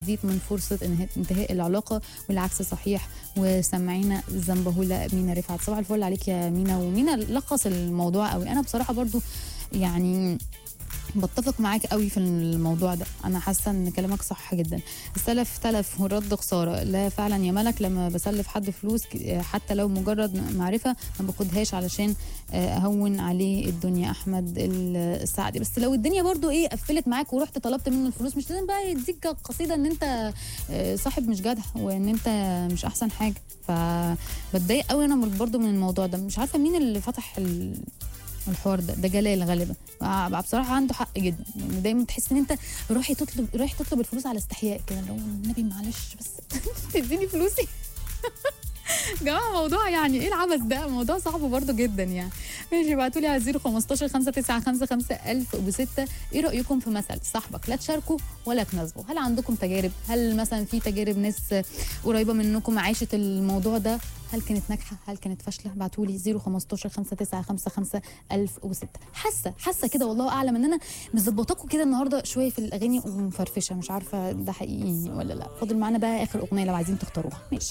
تضيق من فرصه انه- انتهاء العلاقه والعكس صحيح وسمعينا زنبهولة مينا رفعت صباح الفل عليك يا مينا ومينا لخص الموضوع قوي انا بصراحه برضو يعني بتفق معاك قوي في الموضوع ده انا حاسه ان كلامك صح جدا السلف تلف والرد خساره لا فعلا يا ملك لما بسلف حد فلوس ك- حتى لو مجرد معرفه ما باخدهاش علشان آه، اهون عليه الدنيا احمد ال- السعدي بس لو الدنيا برضو ايه قفلت معاك ورحت طلبت منه الفلوس مش لازم بقى يديك قصيده ان انت آه، صاحب مش جدع وان انت مش احسن حاجه فبتضايق قوي انا برضو من الموضوع ده مش عارفه مين اللي فتح ال- الحوار ده ده جلال غالبا بقى بصراحه عنده حق جدا يعني دايما تحس ان انت رايح تطلب رايح تطلب الفلوس على استحياء كده لو النبي معلش بس تديني فلوسي يا جماعه موضوع يعني ايه العبث ده موضوع صعب برضه جدا يعني ماشي ابعتوا لي على 015 595 1006 ايه رايكم في مثل صاحبك لا تشاركوا ولا تناسبوا هل عندكم تجارب هل مثلا في تجارب ناس قريبه منكم عاشت الموضوع ده هل كانت ناجحه هل كانت فاشله ابعتوا لي 015 595 1006 حاسه حاسه كده والله اعلم ان انا مظبطاكم كده النهارده شويه في الاغاني ومفرفشه مش عارفه ده حقيقي ولا لا فاضل معانا بقى اخر اغنيه لو عايزين تختاروها ماشي